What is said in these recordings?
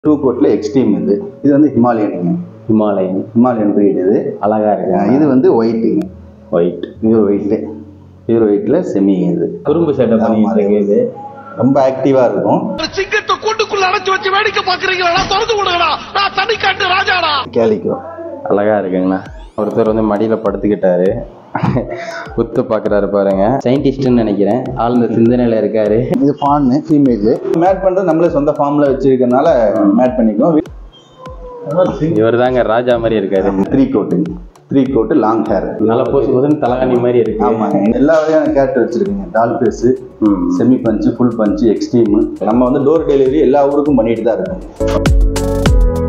Two கோட்ல extreme இது இது வந்து ஹிமாலயனுங்க ஹிமாலயன் ஹிமாலயன் breed இது அழகா இருக்கு அஹ் இது வந்து ஒயிட்டுங்க ஒயிட் பியூர் ஒயிட்டு பியூர் ஒயிட்ல செமி இது குறும்பு செட்டப் பண்ணிட்டு இருக்கு இது ரொம்ப ஆக்டிவா இருக்கும் சிங்கத்தை கூட்டுக்குள்ள அடைச்சு வச்சு வேடிக்கை பாக்குறீங்களா திறந்து விடுங்கடா நான் தனி காட்டு ராஜாடா கேலிக்கோ அழகா இருக்குங்கண்ணா ஒருத்தர் வந்து மடியில படுத்துக்கிட்டாரு உத்து பாக்குறாரு பாருங்க சயின்டிஸ்ட்னு நினைக்கிறேன் ஆழ்ந்த சிந்தனையில இருக்காரு இது ஃபான்னு ஃபீமேல் மேட் பண்றது நம்மளே சொந்த ஃபார்ம்ல வச்சிருக்கறனால மேட் பண்ணிக்குவோம் இவர் தாங்க ராஜா மாதிரி இருக்காரு த்ரீ கோட்டுங்க த்ரீ கோட்டு லாங் ஹேர் நல்லா போசு போசுன்னு தலகாணி மாதிரி இருக்கு ஆமாங்க எல்லா வகையான கேரக்டர் வச்சிருக்கீங்க டால் பேஸு ம். Semi punch full punch extreme நம்ம வந்து டோர் டெலிவரி எல்லா ஊருக்கும் பண்ணிட்டு தான் இருக்கோம்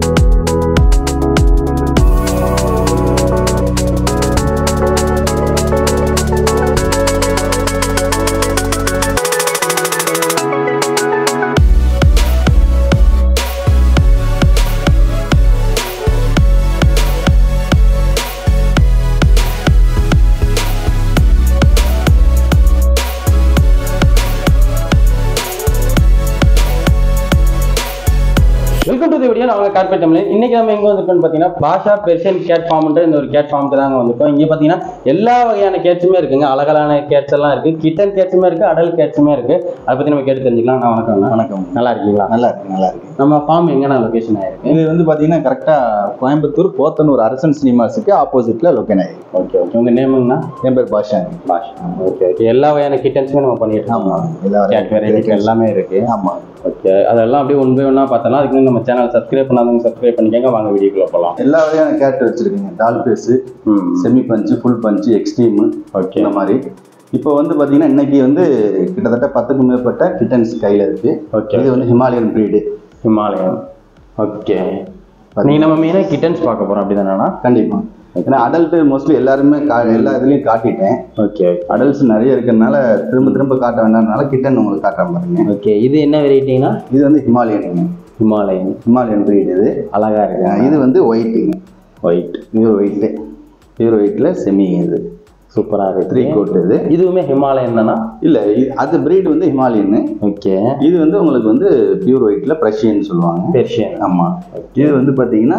வெல்கம் டு தி வீடியோ நான் உங்க கார்பெட் தமிழ் இன்னைக்கு நம்ம எங்க வந்திருக்கோம்னு பாத்தீங்கன்னா பாஷா பெர்ஷியன் கேட் ஃபார்ம்ன்ற இந்த ஒரு கேட் ஃபார்முக்கு தாங்க வந்திருக்கோம் இங்க பாத்தீங்கன்னா எல்லா வகையான கேட்ஸுமே இருக்குங்க அழகழகான கேட்ஸ் எல்லாம் இருக்கு கிட்டன் கேட்ஸுமே இருக்கு அடல் கேட்ஸுமே இருக்கு அதை பத்தி நம்ம கேட்டு தெரிஞ்சுக்கலாம் நான் வணக்கம் வணக்கம் நல்லா இருக்கீங்களா நல்லா இருக்கு நல்லா இருக்கு நம்ம ஃபார்ம் எங்கண்ணா லொகேஷன் ஆயிருக்கு இது வந்து பாத்தீங்கன்னா கரெக்டா கோயம்புத்தூர் போத்தனூர் அரசன் சினிமாஸுக்கு ஆப்போசிட்ல லொக்கேன் ஆயிருக்கு ஓகே ஓகே உங்க நேமுங்கண்ணா என் பேர் பாஷா பாஷா ஓகே ஓகே எல்லா வகையான கிட்டன்ஸுமே நம்ம பண்ணிட்டு இருக்கோம் ஆமா எல்லா கேட் வெரைட்டி எல்லாமே இருக்கு ஆமா ஓகே அதெல்லாம் அப்படியே ஒன் பை ஒன்னா பார்த்தலாம் அதுக்கு முன்னாடி நம்ம சேனல் சப்ஸ்கிரைப் பண்ணாதவங்க சப்ஸ்கிரைப் பண்ணிக்கங்க வாங்க வீடியோக்குள்ள போகலாம் எல்லா வகையான கேரக்டர் வச்சிருக்கீங்க டால் பேஸு ம் semi punch full punch extreme okay இந்த மாதிரி இப்போ வந்து பாத்தீங்கன்னா இன்னைக்கு வந்து கிட்டத்தட்ட பத்துக்கும் மேற்பட்ட கிட்டன்ஸ் கையில இருக்கு Okay. இது வந்து ஹிமாலயன் breed ஹிமாலயன் ஓகே நீ நம்ம மெயினாக கிட்டன்ஸ் பார்க்க போறோம் அப்படிதானா கண்டிப்பா ஏன்னா அடல்ட் மோஸ்ட்லி எல்லாருமே கா எல்லா இதுலயும் காட்டிட்டேன் ஓகே அடல்ட்ஸ் நிறைய இருக்கிறதுனால திரும்ப திரும்ப காட்ட வேண்டாம்னால கிட்டன் உங்களுக்கு காட்டுறேன் பாருங்க ஓகே இது என்ன வெரைட்டினா இது வந்து ஹிமாலயன் ஹிமாலயன் ஹிமாலயன் breed இது அழகா இருக்கு அஹ் இது வந்து ஒயிட்டுங்க ஒயிட் பியூர் ஒயிட்டு பியூர் ஒயிட்ல செமி இது சூப்பரா இருக்கு த்ரீ கோட் இது இதுவுமே ஹிமாலயன் தானா இல்ல இது- அது breed வந்து ஹிமாலயன் ஓகே இது வந்து உங்களுக்கு வந்து பியூர் ஒயிட்ல பிரஷியன் சொல்லுவாங்க பெர்ஷியன் ஆமா இது வந்து பாத்தீங்கன்னா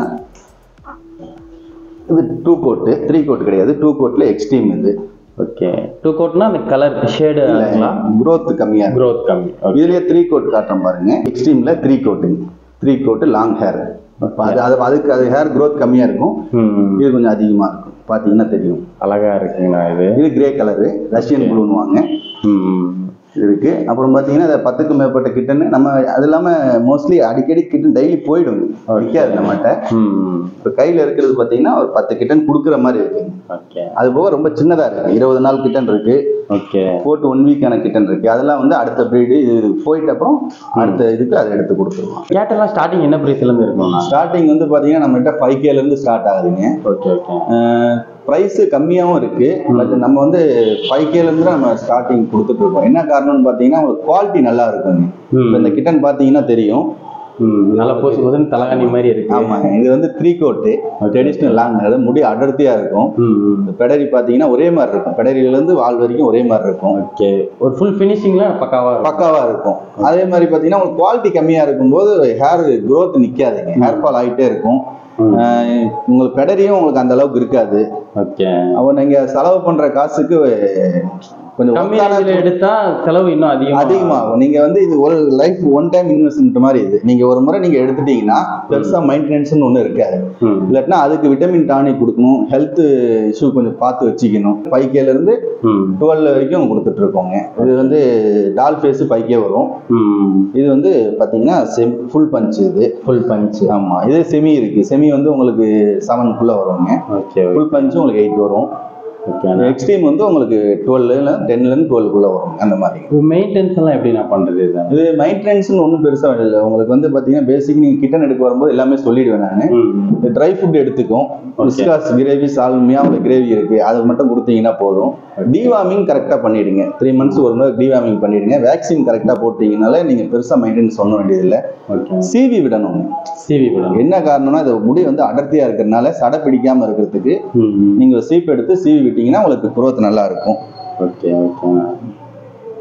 இது டூ கோட்டு த்ரீ கோட் கிடையாது டூ கோட்ல எக்ஸ்ட்ரீம் இது ஓகே டூ கோட்னா அந்த கலர் ஷேடு growth கம்மியா இருக்கு growth கம்மி ஓகே இதுலயே த்ரீ கோட் காட்டுறேன் பாருங்க எக்ஸ்ட்ரீம்ல த்ரீ கோட்டுங்க த்ரீ கோட்டு லாங் ஹேர் அது அது அதுக்கு அது ஹேர் growth கம்மியா இருக்கும் ம் இது கொஞ்சம் அதிகமா இருக்கும் பாத்தீங்கன்னா தெரியும் அழகா இருக்குங்கண்ணா இது இது கிரே கலரு ரஷ்யன் ப்ளூன்னுவாங்க ம் இது இருக்கு அப்புறம் பாத்தீங்கன்னா இந்த பத்துக்கும் மேற்பட்ட கிட்டன்னு நம்ம அது இல்லாம மோஸ்ட்லி அடிக்கடி கிட்டன் டெய்லி போயிடும் நிற்காது நம்மகிட்ட ம் இப்போ கையில இருக்கிறது பாத்தீங்கன்னா ஒரு பத்து கிட்டன் கொடுக்குற மாதிரி இருக்கு ஓகே அது போக ரொம்ப சின்னதா இருக்கு இருபது நாள் கிட்டன் இருக்கு ஓகே போட்டு ஒன் வீக்கான கிட்டன் இருக்கு அதெல்லாம் வந்து அடுத்த பிரீடு இது போயிட்ட அப்புறம் அடுத்த இதுக்கு அதை எடுத்து கொடுத்துருவோம் கேட்டெல்லாம் ஸ்டார்டிங் என்ன ப்ரைஸ்ல இருந்து இருக்கும்ண்ணா ஸ்டார்டிங் வந்து பாத்தீங்கன்னா நம்ம கிட்ட ஃபைவ் கேல இருந்து ஸ்டார்ட் ஆகுதுங்க ஓகே ஓகே ப்ரைஸ் கம்மியாகவும் இருக்கு பட் நம்ம வந்து ஃபைவ் கேல இருந்து தான் நம்ம ஸ்டார்டிங் கொடுத்துட்டு இருக்கோம் என்ன காரணம்னு பாத்தீங்கன்னா உங்களுக்கு குவாலிட்டி நல்லா இருக்குங்க ம். இப்போ இந்த கிட்டன் பாத்தீங்கன்னா தெரியும் ம் நல்லா போசு போசுன்னு தலகாணி மாதிரி இருக்கு ஆமாங்க இது வந்து த்ரீ கோட்டு ட்ரெடிஷ்னல் லாங் அதாவது முடி அடர்த்தியா இருக்கும் ம் ம் இந்த பெடரி பாத்தீங்கன்னா ஒரே மாதிரி இருக்கும் பெடரியில இருந்து வால் வரைக்கும் ஒரே மாதிரி இருக்கும் ஓகே ஒரு ஃபுல் ஃபினிஷிங்ல பக்காவா இருக்கும் பக்காவா இருக்கும் அதே மாதிரி பாத்தீங்கன்னா உங்களுக்கு குவாலிட்டி கம்மியா இருக்கும்போது ஹேர் growth நிக்காதுங்க ஹேர் ஃபால் ஆகிட்டே இருக்கும் ம். அஹ் உங்களுக்கு பெடரியும் உங்களுக்கு அந்த அளவுக்கு இருக்காது ஓகே அப்போ நீங்க செலவு பண்ற காசுக்கு கொஞ்சம் கம்மி worth ஆன ரேஞ்சில் எடுத்தா செலவு இன்னும் அதிகமா அதிகமாகும் நீங்க வந்து இது ஒரு லைஃப் ஒன் டைம் இன்வெஸ்ட்மெண்ட் மாதிரி இது நீங்க ஒரு முறை நீங்க எடுத்துட்டீங்கன்னா பெருசா மெயின்டெனன்ஸ் ஒண்ணு இருக்காது ம் இல்லாட்டினா அதுக்கு விட்டமின் டானிக் கொடுக்கணும் ஹெல்த் இஷ்யூ கொஞ்சம் பார்த்து வச்சுக்கணும் பைக்கேல இருந்து ம் டுவெல் வரைக்கும் கொடுத்துட்டு இருக்கோங்க இது வந்து டால் ஃபேஸ் பைக்கே வரும் ம் இது வந்து பாத்தீங்கன்னா செம் ஃபுல் பஞ்ச் இது ஃபுல் பஞ்ச் ஆமா இது செமி இருக்கு செமி வந்து உங்களுக்கு செவனுக்குள்ள வருங்க ஓகே ஃபுல் பஞ்ச் உங்களுக்கு எயிட் வரும் ஓகே எக்ஸ்ட்ரீம் வந்து உங்களுக்கு டுவெல் டென்ல இருந்து டுவெல்க்குள்ள வரும் அந்த மாதிரி மெயின்டெனன்ஸ் எல்லாம் எப்படி நான் பண்றது இது இது மெயின்டெனன்ஸ்னு ஒன்றும் பெருசா இல்லை உங்களுக்கு வந்து பாத்தீங்கன்னா பேசிக் நீங்க கிட்டன் எடுக்க வரும்போது எல்லாமே சொல்லிடுவேன் நான் ம் ட்ரை ஃபுட் எடுத்துக்கும் Okay. விஸ்காஸ் கிரேவி சால்மியா ஒரு கிரேவி இருக்கு அது மட்டும் கொடுத்தீங்கன்னா போதும் டிவார்மிங் கரெக்டாக பண்ணிடுங்க த்ரீ மந்த்ஸ் ஒரு முறை டிவார்மிங் பண்ணிடுங்க வேக்சின் கரெக்டாக போட்டீங்கனால நீங்க பெருசா மெயின்டெனன்ஸ் பண்ண வேண்டியதில்லை ஓகே சீவி விடணும் சிவி விடணும் என்ன காரணம்னா இது முடி வந்து அடர்த்தியா இருக்கிறதுனால சடை பிடிக்காம இருக்கிறதுக்கு ம் நீங்க சீப் எடுத்து சீவி விட்டீங்கன்னா உங்களுக்கு growth நல்லா இருக்கும் ஓகே ஓகே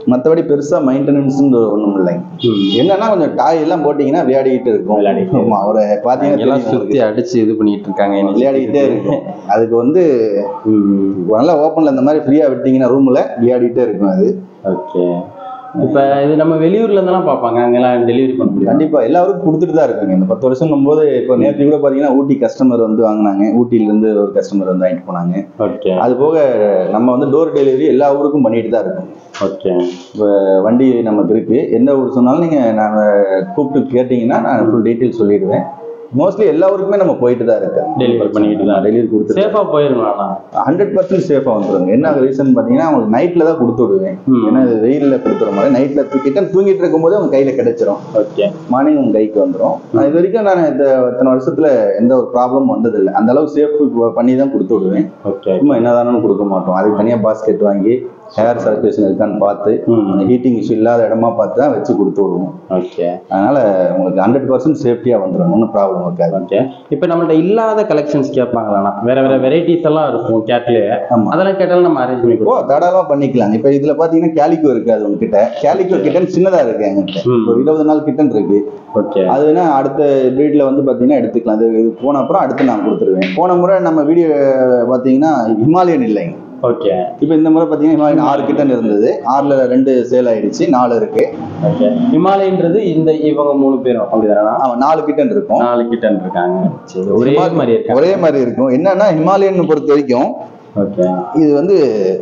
மற்றபடி பெருசா மெயின்டெனன்ஸ் ஒண்ணும் இல்லைங்க என்னன்னா கொஞ்சம் டாய் எல்லாம் போட்டீங்கன்னா விளையாடிக்கிட்டு இருக்கும் விளையாடிக்கிட்டே ஆமா அவரை பாத்தீங்கன்னா எல்லாம் தெரியும் சுத்தி அடிச்சு இது பண்ணிட்டு இருக்காங்க உங்களுக்கு. விளையாடிக்கிட்டே இருக்கும் அதுக்கு வந்து ம் நல்லா ஓப்பன்ல இந்த மாதிரி ஃப்ரீயா விட்டீங்கன்னா ரூம்ல விளையாடிட்டே இருக்கும் அது ஓகே இப்ப இது நம்ம வெளியூர்ல இருந்தெல்லாம் பார்ப்பாங்க அங்கெல்லாம் டெலிவரி பண்ண முடியும் கண்டிப்பா எல்லாருக்கும் கொடுத்துட்டு தான் இருக்காங்க இந்த பத்து வருஷம் போது இப்போ நேற்று கூட பாத்தீங்கன்னா ஊட்டி கஸ்டமர் வந்து வாங்கினாங்க ஊட்டில இருந்து ஒரு கஸ்டமர் வந்து வாங்கிட்டு போனாங்க ஓகே அது போக நம்ம வந்து டோர் டெலிவரி எல்லா ஊருக்கும் பண்ணிட்டு தான் இருக்கோம் ஓகே இப்போ வண்டி நமக்கு இருக்கு எந்த ஊர் சொன்னாலும் நீங்க நாங்க கூப்பிட்டு கேட்டீங்கன்னா நான் ஃபுல் டீட்டெயில் சொல்லிடுவேன் மோஸ்ட்லி எல்லா ஊருக்குமே நம்ம போயிட்டு தான் இருக்கேன் Delivery பண்ணிட்டு தான் டெலிவரி கொடுத்து சேஃபா போயிருங்களா ஹண்ட்ரட் பர்சன்ட் சேஃபாக வந்துருங்க என்ன ரீசன் பார்த்தீங்கன்னா அவங்களுக்கு நைட்டில் தான் கொடுத்து விடுவேன் ம். ஏன்னா இது வெயிலில் கொடுத்துற மாதிரி நைட்டில் தூக்கிட்டு தூங்கிட்டு இருக்கும்போது அவங்க கையில் கிடைச்சிரும் ஓகே மார்னிங் உங்க கைக்கு வந்துடும் இது வரைக்கும் நான் இந்த இத்தனை வருஷத்துல எந்த ஒரு ப்ராப்ளம் வந்ததில்லை அந்த அளவுக்கு சேஃப் பண்ணி தான் கொடுத்து விடுவேன் ஓகே சும்மா என்னதானும் கொடுக்க மாட்டோம் அதுக்கு தனியாக பாஸ்கெட் வாங்கி ஹேர் சர்க்குலேஷன் இருக்கான்னு பார்த்து ம். ஹீட்டிங் இஷ்யூ இல்லாத இடமா பார்த்து தான் வச்சு கொடுத்து விடுவோம் ஓகே அதனால உங்களுக்கு ஹண்ட்ரட் பர்சன்ட் சேஃப்டியாக வந்துடும் ஒன்றும் ப்ராப்ளம் இருக்காது ஓகே இப்போ நம்மள்ட்ட இல்லாத கலெக்ஷன்ஸ் கேட்பாங்களா வேற வேற வெரைட்டிஸ் எல்லாம் இருக்கும் கேட்லயே ஆமா. அதெல்லாம் கேட்டாலும் நம்ம அரேஞ்ச் பண்ணி ஓ கொடுப்போம் தாராளமாக பண்ணிக்கலாம் இப்போ இதில் பார்த்தீங்கன்னா கேலிக்கோ இருக்காது உங்ககிட்ட கேலிக்கோ கிட்டன் சின்னதாக இருக்கு எங்கிட்ட ம். ஒரு இருபது நாள் கிட்டன் இருக்கு ஓகே அது வேணா அடுத்த பிரீட்ல வந்து பார்த்தீங்கன்னா எடுத்துக்கலாம் அது இது போன அப்புறம் அடுத்து நான் கொடுத்துருவேன் போன முறை நம்ம வீடியோ பார்த்தீங்கன்னா ஹிமாலயன் இல்லைங்க ஓகே இப்போ இந்த முறை பார்த்தீங்கன்னா ஹிமாலயன் ஆறு கிட்டன் இருந்தது ஆறில் ரெண்டு சேல் ஆயிடுச்சு நாலு இருக்கு ஓகே ஹிமாலயன்றது இந்த இவங்க மூணு பேரும் அப்படிதானா ஆமாம் நாலு கிட்டன் இருக்கும் நாலு கிட்டன் இருக்காங்க சரி ஒரே மாதிரி இருக்காங்க ஒரே மாதிரி இருக்கும் என்னன்னா ஹிமாலயன் பொறுத்த வரைக்கும் ஓகே இது வந்து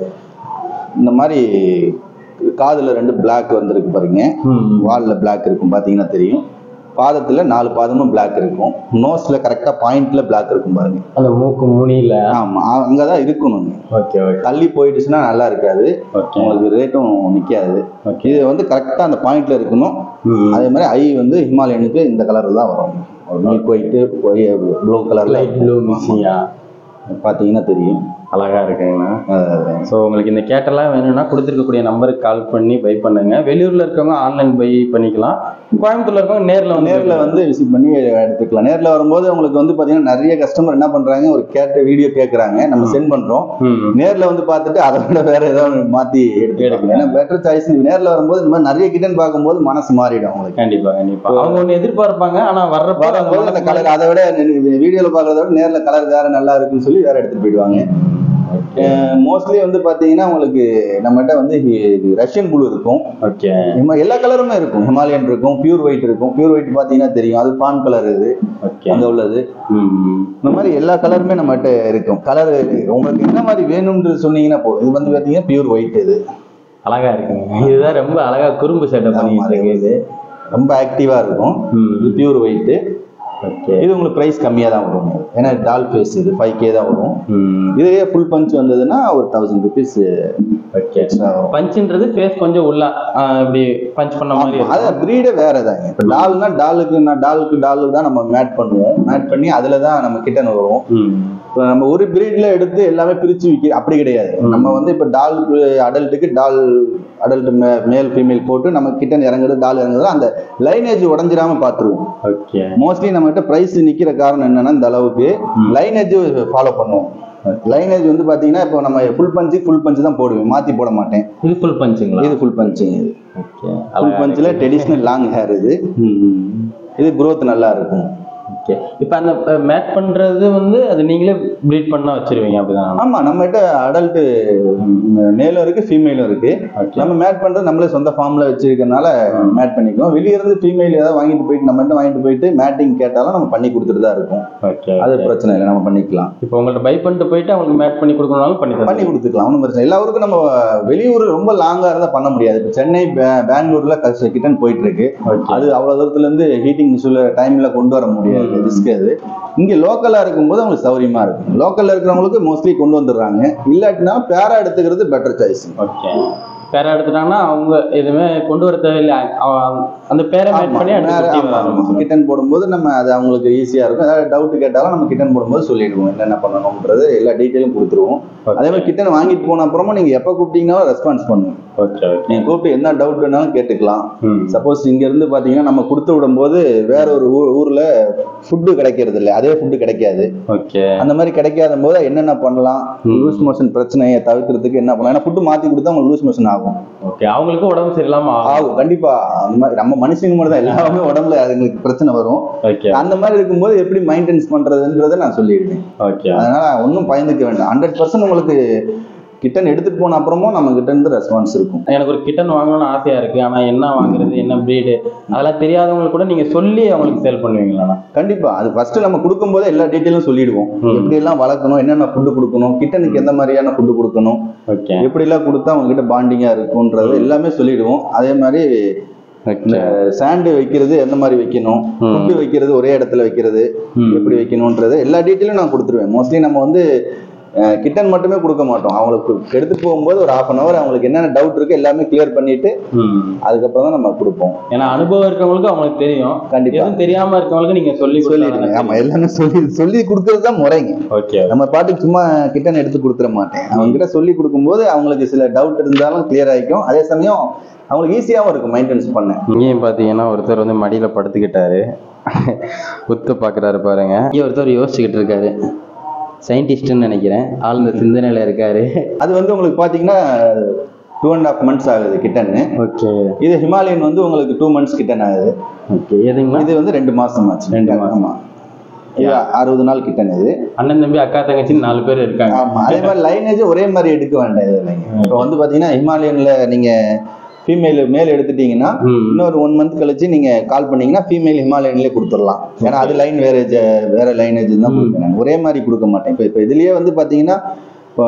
இந்த மாதிரி காதுல ரெண்டு பிளாக் வந்திருக்கு பாருங்க ம் வால்ல பிளாக் இருக்கும் பார்த்தீங்கன்னா தெரியும் பாதத்துல நாலு பாதமும் பிளாக் இருக்கும் நோஸ்ல கரெக்டா பாயிண்ட்ல பிளாக் இருக்கும் பாருங்க அந்த மூக்கு முனியில ஆமா அ- அங்கதான் இருக்கணும் ஓகே ஓகே தள்ளி போயிடுச்சுன்னா நல்லா இருக்காது ஓகே உங்களுக்கு ரேட்டும் நிக்காது ஓகே இது வந்து கரெக்டா அந்த பாயிண்ட்ல இருக்கணும் ம் அதே மாதிரி ஐ வந்து ஹிமாலயனுக்கு இந்த கலர் தான் வரும் ஒரு மில்க் ஒயிட்டு ப்ளூ கலர்ல லைட் ப்ளூ மிக்சியா பார்த்தீங்கன்னா தெரியும் அழகா இருக்குங்கண்ணா அஹ் ஸோ உங்களுக்கு இந்த கேட்டெல்லாம் வேணும்னா கொடுத்துருக்கக்கூடிய நம்பருக்கு கால் பண்ணி பை பண்ணுங்க வெளியூர்ல இருக்கவங்க ஆன்லைன் பை பண்ணிக்கலாம் கோயம்புத்தூர்ல இருக்கவங்க நேர்ல வந்து நேர்ல வந்து விசிட் பண்ணி எடுத்துக்கலாம் நேர்ல வரும்போது உங்களுக்கு வந்து பாத்தீங்கன்னா நிறைய கஸ்டமர் என்ன பண்றாங்க ஒரு கேட்ட வீடியோ கேக்குறாங்க நம்ம சென்ட் பண்றோம் ம் நேர்ல வந்து பார்த்துட்டு அதை விட வேற ஏதாவது மாத்தி எடுத்துக்கலாம் ஏன்னா பெட்டர் சாய்ஸ் நேர்ல வரும்போது இந்த மாதிரி நிறைய கிட்டன் பார்க்கும்போது மனசு மாறிடும் உங்களுக்கு கண்டிப்பா கண்டிப்பா அவங்க ஒண்ணு எதிர்பார்ப்பாங்க ஆனா வர்றப்ப அது வரும்போது அந்த மனசு கலர் அதை விட வீடியோல பாக்குறத விட நேர்ல கலர் வேற நல்லா இருக்குன்னு சொல்லி வேற எடுத்துட்டு போயிடுவாங்க மோஸ்ட்லி வந்து பாத்தீங்கன்னா உங்களுக்கு நம்மகிட்ட வந்து ஹி- ரஷ்யன் ப்ளூ இருக்கும் ஓகே ஹிமா- எல்லா கலருமே இருக்கும் ஹிமாலயன் இருக்கும் பியூர் ஒயிட் இருக்கும் பியூர் ஒயிட் பாத்தீங்கன்னா தெரியும் அது பான் கலர் இது ஓகே அங்க உள்ளது ம் இந்த மாதிரி எல்லா கலருமே நம்மகிட்ட இருக்கும் கலர் உங்களுக்கு என்ன மாதிரி வேணும்னு சொன்னீங்கன்னா போதும் இது வந்து பாத்தீங்கன்னா பியூர் ஒயிட் இது அழகா இருக்குங்க இதுதான் ரொம்ப அழகா குறும்பு சேட்டை ஆமா, பண்ணிட்டு இருக்கு இது ரொம்ப ஆக்டிவா இருக்கும் ம் இது பியூர் ஒயிட் ஓகே இது உங்களுக்கு பிரைஸ் கம்மியா தான் வரும் ஏன்னா டால் ஃபேஸ் இது ஃபைவ் கே தான் வரும் ம் இதுவே ஃபுல் பஞ்ச் வந்ததுன்னா ஒரு தௌசண்ட் ருபீஸ் ஓகே எக்ஸ்ட்ரா வரும் பஞ்சுன்றது ஃபேஸ் கொஞ்சம் உள்ள ஆ, இப்படி பஞ்ச் பண்ண மாதிரி ஆமா, அது இருக்கும் பிரீடே வேற தாங்க இப்போ டால்னா டாலுக்கு நான் டாலுக்கு டாலுக்கு தான் நம்ம மேட் பண்ணுவோம் மேட் பண்ணி அதுல தான் நம்ம கிட்டன் வரும் ம் இப்போ நம்ம ஒரு பிரீட்ல எடுத்து எல்லாமே பிரிச்சு விற்க அப்படி கிடையாது நம்ம வந்து இப்போ டால் அடல்ட்டுக்கு டால் அடல்ட் மேல் ஃபீமேல் போட்டு நம்ம கிட்டன் இறங்குறது டால் இறங்குறது அந்த லைனேஜ் உடஞ்சிராம பார்த்துருவோம் ஓகே மோஸ்ட்லி நம்மகிட்ட பிரைஸ் நிக்கிற காரணம் என்னன்னா இந்த அளவுக்கு லைனேஜ் ஃபாலோ பண்ணுவோம் லைனேஜ் வந்து பாத்தீங்கன்னா இப்போ நம்ம ஃபுல் பஞ்சு ஃபுல் பஞ்சு தான் போடுவேன் மாத்தி போட மாட்டேன் இது ஃபுல் பஞ்சுங்களா இது ஃபுல் பஞ்சுங்க இது ஓகே ஃபுல் பஞ்சில் ட்ரெடிஷ்னல் லாங் ஹேர் இது இது growth நல்லா இருக்கும் ஓகே இப்போ அந்த மேட் பண்றது வந்து அது நீங்களே ப்ரீட் பண்ணா வச்சிருவீங்க அப்படிதான் ஆமா நம்மகிட்ட அடல்ட் மேலும் இருக்கு ஃபீமேலும் இருக்கு Okay. நம்ம மேட் பண்றது நம்மளே சொந்த ஃபார்ம்ல வச்சிருக்கனால மேட் பண்ணிக்குவோம் வெளிய இருந்து ஃபீமேல் ஏதாவது வாங்கிட்டு போயிட்டு நம்ம மட்டும் வாங்கிட்டு போயிட்டு மேட்டிங் கேட்டாலும் நம்ம பண்ணி கொடுத்துட்டு தான் இருக்கும் ஓகே அது பிரச்சனை இல்லை நம்ம பண்ணிக்கலாம் இப்போ உங்கள்ட்ட பை பண்ணிட்டு போயிட்டு அவங்களுக்கு மேட் பண்ணி கொடுக்கணும்னாலும் பண்ணி பண்ணி தருவீங்க கொடுத்துக்கலாம் ஒன்றும் பிரச்சனை இல்லை. எல்லா ஊருக்கும் நம்ம வெளியூர் ரொம்ப லாங்கா இருந்தா பண்ண முடியாது இப்போ சென்னை பெ- பெங்களூர்ல கிட்டன் போயிட்டு இருக்கு ஓகே அது அவ்வளவு தூரத்துல இருந்து ஹீட்டிங் இஷ்யூல டைம்ல கொண்டு வர முடியாது ரிஸ்க் அது இங்க லோக்கலா இருக்கும்போது அவங்களுக்கு சௌரியமா இருக்கும் லோக்கல்ல இருக்கிறவங்களுக்கு மோஸ்ட்லி கொண்டு வந்துடுறாங்க இல்லாட்டினா பேரா எடுத்துக்கிறது பெட்டர் சாய்ஸ் ஓகே பேரை எடுத்துட்டாங்கன்னா அவங்க எதுவுமே கொண்டு வர தேவையில்லை அவ- அந்த பேரை மேட் பண்ணி அடுத்து குட்டி வர ஆரம்பிச்சிடும் கிட்டன் போடும்போது நம்ம அது அவங்களுக்கு ஈஸியா இருக்கும் ஏதாவது டவுட் கேட்டாலும் நம்ம கிட்டன் போடும்போது சொல்லிடுவோம் என்னென்ன பண்ணணும்ன்றது எல்லா டீட்டெயிலும் கொடுத்துருவோம் அதே மாதிரி கிட்டன் வாங்கிட்டு போன அப்புறமா நீங்க எப்ப கூப்பிட்டீங்கன்னாலும் ரெஸ்பான்ஸ் பண்ணுங்க ஓகே ஓகே நீங்க கூப்பிட்டு என்ன டவுட் வேணாலும் கேட்டுக்கலாம் ம் சப்போஸ் இங்க இருந்து பாத்தீங்கன்னா நம்ம கொடுத்து விடும்போது வேற ஒரு ஊர் ஊர்ல ஃபுட்டு கிடைக்கிறது இல்லை அதே ஃபுட்டு கிடைக்காது ஓகே அந்த மாதிரி கிடைக்காத போது என்னென்ன பண்ணலாம் லூஸ் மோஷன் பிரச்சனையை தவிர்க்கிறதுக்கு என்ன பண்ணலாம் ஏன்னா ஃபுட்டு மாத்தி கொடுத்தா உங்களுக்கு லூஸ் மோஷன் ஆகும் ஓகே அவங்களுக்கு உடம்பு சரியில்லாம ஆகும் ஆகும் கண்டிப்பா அந்த மாதிரி நம்ம மனுஷங்க மட்டும் தான் எல்லாமே உடம்புல அதுங்களுக்கு பிரச்சனை வரும் ஓகே அந்த மாதிரி இருக்கும்போது எப்படி மெயின்டைன்ஸ் பண்றதுன்றதை நான் சொல்லிடுவேன் ஓகே அதனால ஒன்றும் பயந்துக்க வேண்டாம் ஹண்ட்ரட் பர்சன்ட் உங்களுக்கு கிட்டன் எடுத்துட்டு போன அப்புறமும் நம்ம கிட்ட இருந்து ரெஸ்பான்ஸ் இருக்கும் எனக்கு ஒரு கிட்டன் வாங்கணும்னு ஆசையா இருக்கு ஆனா என்ன வாங்குறது என்ன பிரீடு அதெல்லாம் தெரியாதவங்களுக்கு கூட நீங்க சொல்லி அவங்களுக்கு சேல் பண்ணுவீங்களா கண்டிப்பா அது ஃபர்ஸ்ட் நம்ம கொடுக்கும்போது எல்லா டீட்டெயிலும் சொல்லிடுவோம் ம். எப்படி எல்லாம் வளர்க்கணும் என்னென்ன ஃபுட்டு கொடுக்கணும் கிட்டனுக்கு எந்த மாதிரியான ஃபுட்டு கொடுக்கணும் ஓகே எப்படி எல்லாம் கொடுத்தா அவங்க கிட்ட பாண்டிங்கா இருக்கும்ன்றது எல்லாமே சொல்லிடுவோம் அதே மாதிரி ஓகே சாண்டு வைக்கிறது எந்த மாதிரி வைக்கணும் ம். ஃபுட்டு வைக்கிறது ஒரே இடத்துல வைக்கிறது ம். எப்படி வைக்கணும்ன்றது எல்லா டீட்டெயிலும் நான் கொடுத்துருவேன் மோஸ்ட்லி நம்ம வந்து கிட்டன் மட்டுமே கொடுக்க மாட்டோம் அவங்களுக்கு எடுத்துட்டு போகும்போது ஒரு ஹாஃப் அன் அவர் அவங்களுக்கு என்னென்ன டவுட் இருக்கு எல்லாமே கிளியர் பண்ணிட்டு ம் அதுக்கப்புறம் தான் நம்ம கொடுப்போம் ஏன்னா அனுபவம் இருக்கவங்களுக்கு அவங்களுக்கு தெரியும் கண்டிப்பா எதுவும் தெரியாம இருக்கவங்களுக்கு நீங்க சொல்லி சொல்லிடுங்க ஆமா எல்லாமே சொல்லி சொல்லி கொடுக்கறது தான் முறைங்க ஓகே நம்ம பாட்டுக்கு சும்மா கிட்டன் எடுத்து கொடுத்துட மாட்டேன் அவங்க கிட்ட சொல்லி கொடுக்கும்போது அவங்களுக்கு சில டவுட் இருந்தாலும் கிளியர் ஆகிக்கும் அதே சமயம் அவங்களுக்கு ஈஸியாகவும் இருக்கும் மெயின்டெனன்ஸ் பண்ண இங்கேயும் பார்த்தீங்கன்னா ஒருத்தர் வந்து மடியில படுத்துக்கிட்டாரு உத்து பார்க்குறாரு பாருங்க இங்கே ஒருத்தர் யோசிச்சுக்கிட்டு இருக்காரு சயின்டிஸ்ட்னு நினைக்கிறேன் ஆழ்ந்த சிந்தனையில இருக்காரு அது வந்து உங்களுக்கு பாத்தீங்கன்னா டூ அண்ட் ஹாஃப் மந்த்ஸ் ஆகுது கிட்டன்னு ஓகே இது ஹிமாலயன் வந்து உங்களுக்கு டூ மந்த்ஸ் கிட்டன் ஆகுது ஓகே எதுங்களா இது வந்து ரெண்டு மாசம் ஆச்சு ரெண்டு மாசம். ஆமா இது அறுபது நாள் கிட்டன் இது அண்ணன் தம்பி அக்கா தங்கச்சின்னு நாலு பேர் இருக்காங்க ஆமா அதே மாதிரி லைனேஜ் ஒரே மாதிரி எடுக்க வேண்டாம் இது இல்லைங்க இப்போ வந்து பாத்தீங்கன்னா ஹிமாலயன்ல நீங்க ஃபீமேல் மேல் எடுத்துட்டீங்கன்னா ம். இன்னொரு ஒன் மந்த் கழிச்சு நீங்க கால் பண்ணீங்கன்னா ஃபீமேல் ஹிமாலயன்லேயே கொடுத்துடலாம் ஏன்னா அது லைன் வேற ஜ- வேற லைனேஜ் தான் கொடுப்பேன் நான். ஒரே மாதிரி கொடுக்க மாட்டேன் இப்போ இப்போ இதுலயே வந்து பாத்தீங்கன்னா இப்போ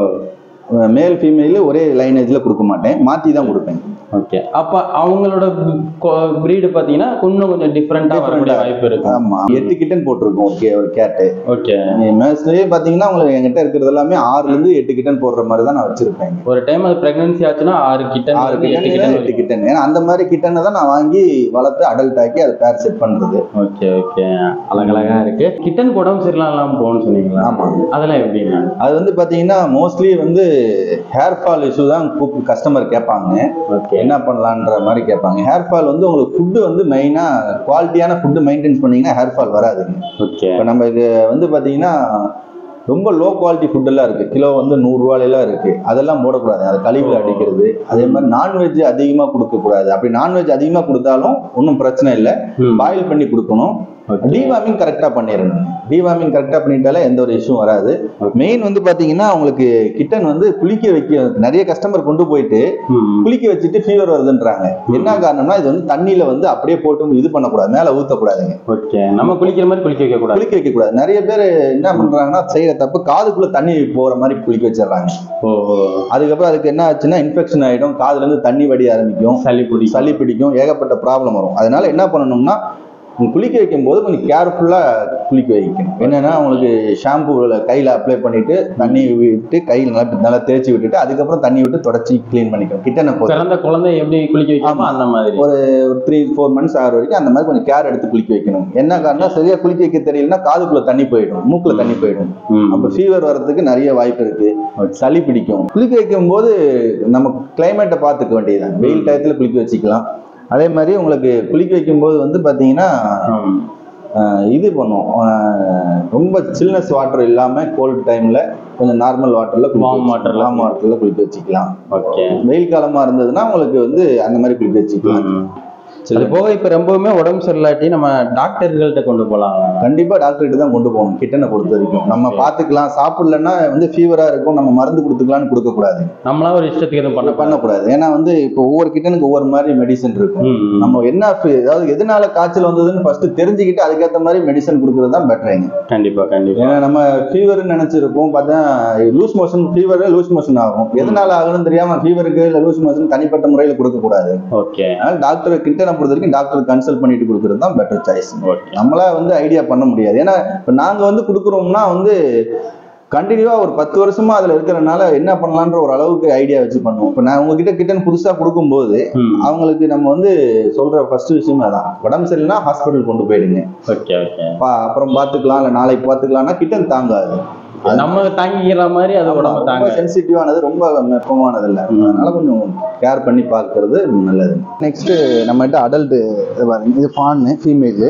மேல் ஃபீமேல் ஒரே லைனேஜ்ல கொடுக்க மாட்டேன் மாத்தி தான் கொடுப்பேன் ஓகே அப்ப அவங்களோட பிரீடு பாத்தீங்கன்னா இன்னும் கொஞ்சம் டிஃப்ரெண்டா வரக்கூடிய வாய்ப்பு இருக்கு ஆமா எட்டு கிட்டன் போட்டிருக்கோம் ஒரு கே- ஒரு கேட்டு ஓகே மேட்ச்லயே பாத்தீங்கன்னா உங்களுக்கு என்கிட்ட இருக்கிறது எல்லாமே ஆறுல இருந்து எட்டு கிட்டன் போடுற மாதிரி தான் நான் வச்சிருப்பேன் ஒரு டைம் அது பிரெக்னன்சி ஆச்சுன்னா ஆறு கிட்ட ஆறு எட்டு கிட்டன் கிட்ட எட்டு கிட்டன் ஏன்னா அந்த மாதிரி கிட்டனை தான் நான் வாங்கி வளர்த்து அடல்ட் ஆக்கி அதை பேர் செட் பண்றது ஓகே ஓகே அழகழகா இருக்கு கிட்டன் உடம்பு சரியில்லாம் போகணும்னு சொன்னீங்களா ஆமா. அதெல்லாம் எப்படிங்க அது வந்து பாத்தீங்கன்னா மோஸ்ட்லி வந்து ஹேர் ஃபால் இஷ்யூ தான் கஸ்டமர் கேட்பாங்க ஓகே என்ன பண்ணலான்ற மாதிரி கேட்பாங்க ஹேர் ஃபால் வந்து உங்களுக்கு ஃபுட்டு வந்து மெயினா குவாலிட்டியான ஃபுட்டு மெயின்டைன்ஸ் பண்ணீங்கன்னா ஹேர் ஃபால் வராதுங்க ஓகே இப்போ நம்ம இது வந்து பாத்தீங்கன்னா ரொம்ப லோ குவாலிட்டி ஃபுட்டெல்லாம் இருக்கு கிலோ வந்து நூறுரூவாலாம் இருக்கு அதெல்லாம் போடக்கூடாது அது கழிவுல ஓ. அடிக்கிறது அதே மாதிரி நான்வெஜ் அதிகமா கொடுக்க கூடாது அப்படி நான்வெஜ் அதிகமா கொடுத்தாலும் ஒன்றும் பிரச்சனை இல்லை பாயில் பண்ணி கொடுக்கணும் டிவார்மிங் கரெக்டா பண்ணிடணும் டிவார்மிங் கரெக்டா பண்ணிட்டாலே எந்த ஒரு இஷ்யூ வராது மெயின் வந்து பாத்தீங்கன்னா உங்களுக்கு கிட்டன் வந்து குளிக்க வைக்க நிறைய கஸ்டமர் கொண்டு போயிட்டு குளிக்க வச்சுட்டு ஃபீவர் வருதுன்றாங்க என்ன காரணம்னா இது வந்து தண்ணியில வந்து அப்படியே போட்டு இது பண்ணக்கூடாது மேல ஊத்தக்கூடாதுங்க ஓகே நம்ம குளிக்கிற மாதிரி குளிக்க வைக்க கூடாது குளிக்க வைக்க கூடாது நிறைய பேர் என்ன பண்றாங்கன்னா செய்யற தப்பு காதுக்குள்ள தண்ணி போற மாதிரி குளிக்க வச்சிடுறாங்க ஓ ஓ. அதுக்கப்புறம் அதுக்கு என்ன ஆச்சுன்னா இன்ஃபெக்ஷன் ஆயிடும் காதுல இருந்து தண்ணி வடி ஆரம்பிக்கும் சளி பிடி சளி பிடிக்கும் ஏகப்பட்ட ப்ராப்ளம் வரும் அதனால என்ன பண்ணணும்னா நீங்க குளிக்க வைக்கும் போது கொஞ்சம் கேர்ஃபுல்லா குளிக்க வைக்கணும் என்னன்னா உங்களுக்கு ஷாம்பு கையில அப்ளை பண்ணிட்டு தண்ணி விட்டு கையில் நல்லா நல்லா தேய்ச்சி விட்டுட்டு அதுக்கப்புறம் தண்ணி விட்டு தொடச்சி க்ளீன் பண்ணிக்கணும் கிட்டனை போதும் பிறந்த குழந்தை எப்படி குளிக்க வைக்கணுமோ அந்த மாதிரி ஒரு த்ரீ ஃபோர் மந்த்ஸ் ஆகிற வரைக்கும் அந்த மாதிரி கொஞ்சம் கேர் எடுத்து குளிக்க வைக்கணும் என்ன காரணம் சரியா குளிக்க வைக்க தெரியலன்னா காதுக்குள்ள தண்ணி போயிடும் மூக்குல தண்ணி போயிடும் ம். அப்ப ஃபீவர் வர்றதுக்கு நிறைய வாய்ப்பு இருக்கு சளி பிடிக்கும் குளிக்க வைக்கும் போது நம்ம கிளைமேட்டை பார்த்துக்க வேண்டியதுதான் வெயில் டயத்துல குளிக்க வச்சுக்கலாம் அதே மாதிரி உங்களுக்கு குளிக்க வைக்கும் போது வந்து பாத்தீங்கன்னா ம். ஆஹ், இது பண்ணும் ஆஹ், ரொம்ப சில்னஸ் வாட்டர் இல்லாம கோல்ட் டைம்ல கொஞ்சம் நார்மல் வாட்டர்ல Warm water ல. வார்ம் வாட்டர்ல குளிக்க வச்சுக்கலாம் ஓகே வெயில் காலமா இருந்ததுன்னா உங்களுக்கு வந்து அந்த மாதிரி குளிக்க வச்சுக்கலாம் ம். அது போக இப்ப ரொம்பவுமே உடம்பு சரியில்லாட்டி நம்ம டாக்டர்கள்ட்ட கொண்டு போலாம் கண்டிப்பா டாக்டர் கிட்ட தான் கொண்டு போகணும் கிட்டனை பொறுத்த வரைக்கும் நம்ம பாத்துக்கலாம் சாப்பிடலன்னா வந்து ஃபீவரா இருக்கும் நம்ம மருந்து கொடுத்துக்கலாம்னு கொடுக்க கூடாது நம்மளா ஒரு இஷ்டத்துக்கு எதுவும் பண்ண பண்ணக்கூடாது ஏன்னா வந்து இப்போ ஒவ்வொரு கிட்டனுக்கு ஒவ்வொரு மாதிரி மெடிசன் இருக்கும் ம், ம். நம்ம என்ன fe- அதாவது எதனால காய்ச்சல் வந்ததுன்னு ஃபர்ஸ்ட் தெரிஞ்சுக்கிட்டு அதுக்கேற்ற மாதிரி மெடிசன் கொடுக்கறது தான் பெட்டருங்க கண்டிப்பா கண்டிப்பா ஏன்னா நம்ம ஃபீவர்னு நினைச்சிருப்போம் பார்த்தா loose motion fever loose motion ஆகும் எதனால ஆகுன்னு தெரியாம ஃபீவருக்கு இல்லை லூஸ் மோஷன் தனிப்பட்ட முறையில் கொடுக்க கூடாது ஓகே அதனால டாக்டர் கிட்டனை பொறுத்த வரைக்கும் டாக்டர் கன்சல்ட் பண்ணிட்டு கொடுக்கறது தான் பெட்டர் சாய்ஸ் ஓகே நம்மளா வந்து ஐடியா பண்ண முடியாது ஏன்னா இப்போ நாங்க வந்து கொடுக்குறோம்னா வந்து கண்டினியூவா ஒரு பத்து வருஷமா அதுல இருக்கிறனால என்ன பண்ணலான்ற ஒரு அளவுக்கு ஐடியா வச்சு பண்ணுவோம் இப்போ நான் உங்ககிட்ட கிட்டன் புதுசா கொடுக்கும்போது ம். அவங்களுக்கு நம்ம வந்து சொல்ற ஃபர்ஸ்ட் விஷயம் அதான் உடம்பு சரியில்லைனா ஹாஸ்பிட்டல் கொண்டு போயிடுங்க ஓகே ஓகே பா- அப்புறம் பார்த்துக்கலாம் இல்லை நாளைக்கு பார்த்துக்கலாம்னா கிட்டன் தாங்காது நம்ம தாங்கிக்கிற மாதிரி அது உடம்பு ரொம்ப தாங்க சென்சிட்டிவானது ரொம்ப வெப்பமானது இல்லை ம். அதனால கொஞ்சம் கேர் பண்ணி பார்க்கறது நல்லது நெக்ஸ்ட் நம்மகிட்ட அடல்ட் பாருங்க இது ஃபான்னு ஃபீமேலு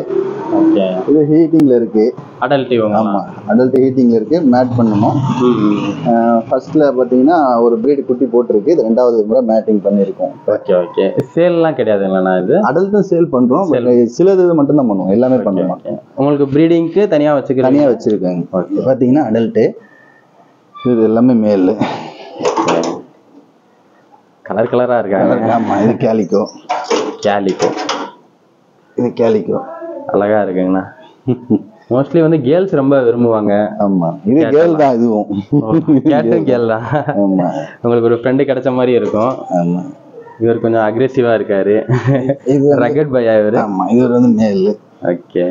ஓகே இது ஹீட்டிங்ல இருக்கு அடல்ட் இவங்க ஆமா அடல்ட் ஹீட்டிங்ல இருக்கு மேட் பண்ணணும் ஃபர்ஸ்ட்ல பாத்தீங்கன்னா ஒரு பிரீடு குட்டி போட்டிருக்கு இது ரெண்டாவது முறை மேட்டிங் பண்ணியிருக்கோம் ஓகே ஓகே சேல்லாம் கிடையாதுங்களா இது அடல்ட்டும் சேல் பண்றோம் but சிலது மட்டும் தான் பண்ணுவோம் எல்லாமே பண்ண மாட்டோம் Okay. உங்களுக்கு ப்ரீடிங்க்கு தனியா வச்சுக்கிறீங்க தனியா வச்சிருக்காங்க இது பாத்தீங்கன்னா அடல்ட்டு இது எல்லாமே மேல் கலர் கலரா இருக்காங்க ஆமா இது கேலிக்கோ கேலிக்கோ இது கேலிக்கோ அழகா இருக்குங்கண்ணா மோஸ்ட்லி வந்து கேர்ள்ஸ் ரொம்ப விரும்புவாங்க ஆமா இது கேர்ள் தான் இதுவும் கேட்டும் கேர்ள் தான் ஆமா உங்களுக்கு ஒரு ஃப்ரெண்டு கிடைச்ச மாதிரி இருக்கும் ஆமா இவர் கொஞ்சம் அக்ரெசிவா இருக்காரு இது வந்து- ரகட் பையா இவரு ஆமா இது வந்து மேல் ஓகே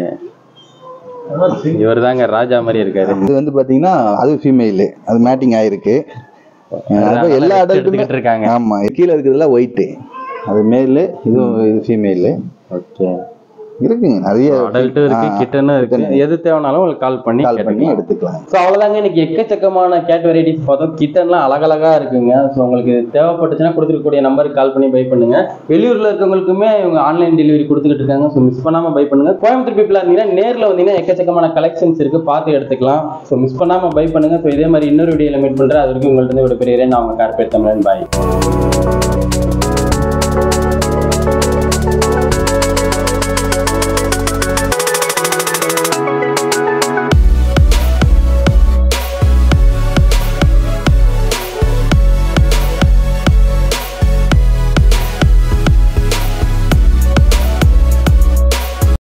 இவர் தாங்க ராஜா மாதிரி இருக்காரு இது வந்து பாத்தீங்கன்னா அது ஃபீமேல் அது மேட்டிங் ஆயிருக்கு அப்ப எல்லா rest அடல்ட்டுமே எடுத்துக்கிட்டு இருக்காங்க ஆமா கீழே இருக்கிறதுல ஒயிட் அது மேல் இதுவும் இது ஃபீமேல் ஓகே இருக்குங்க நிறைய அடல்ட்டும் இருக்கு ஆ, கிட்டனும் இருக்கு kitten. எது தேவைனாலும் உங்களுக்கு கால் பண்ணி கால் பண்ணி கேட்டுக்கலாம் எடுத்துக்கலாம் ஸோ அவ்வளோதாங்க இன்னைக்கு எக்கச்சக்கமான கேட் வெரைட்டிஸ் பார்த்தோம் கிட்டன்லாம் அழகழகா இருக்குங்க ஸோ உங்களுக்கு தேவைப்பட்டுச்சுன்னா கொடுத்துருக்கக்கூடிய நம்பருக்கு கால் பண்ணி பை பண்ணுங்க வெளியூர்ல இருக்கவங்களுக்குமே இவங்க ஆன்லைன் டெலிவரி கொடுத்துக்கிட்டு இருக்காங்க ஸோ மிஸ் பண்ணாம பை பண்ணுங்க கோயம்புத்தூர் பீப்பிளா இருந்தீங்கன்னா நேரில் வந்தீங்கன்னா எக்கச்சக்கமான கலெக்ஷன்ஸ் இருக்கு பார்த்து எடுத்துக்கலாம் ஸோ மிஸ் பண்ணாம பை பண்ணுங்க ஸோ இதே மாதிரி இன்னொரு வீடியோல மீட் பண்றேன் அது வரைக்கும் உங்கள்ட்ட இருந்து விடைபெறுகிறேன் நான் உங்க கார்பரேட் தமிழன் பாய்